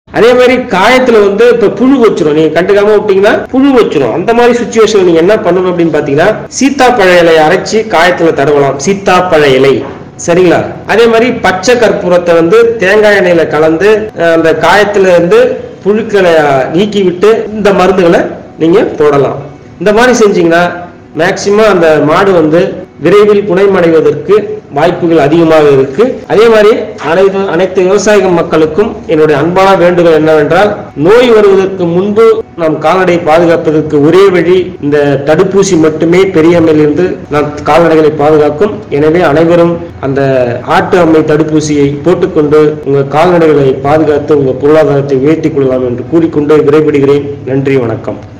அதே மாதிரி காயத்துல வந்து இப்ப புழு வச்சிரும் நீங்க கண்டுக்காம விட்டீங்கன்னா புழு வச்சிரும் அந்த மாதிரி சுச்சுவேஷன் நீங்க என்ன பண்ணணும் அப்படின்னு பாத்தீங்கன்னா சீத்தாப்பழ இலையை அரைச்சி காயத்துல தடவலாம் சீத்தாப்பழ இலை சரிங்களா அதே மாதிரி பச்சை கற்பூரத்தை வந்து தேங்காய் எண்ணெயில கலந்து அஹ், அந்த காயத்துல இருந்து புழுக்களை நீக்கி விட்டு இந்த மருந்துகளை நீங்க போடலாம் இந்த மாதிரி செஞ்சீங்கன்னா மேக்சிமம் அந்த மாடு வந்து விரைவில் குணமடைவதற்கு வாய்ப்புகள் அதிகமாக இருக்கு அதே மாதிரி அனைத்து அனைத்து விவசாய மக்களுக்கும் என்னுடைய அன்பான வேண்டுகோள் என்னவென்றால் நோய் வருவதற்கு முன்பு நாம் கால்நடை பாதுகாப்பதற்கு ஒரே வழி இந்த தடுப்பூசி மட்டுமே பெரியம்மையிலிருந்து நாம் கால்நடைகளை பாதுகாக்கும் எனவே அனைவரும் அந்த ஆட்டு அம்மை தடுப்பூசியை போட்டுக்கொண்டு உங்க கால்நடைகளை பாதுகாத்து உங்க பொருளாதாரத்தை உயர்த்திக் கொள்ளலாம் என்று கூறிக்கொண்டு விடைபெறுகிறேன் நன்றி வணக்கம்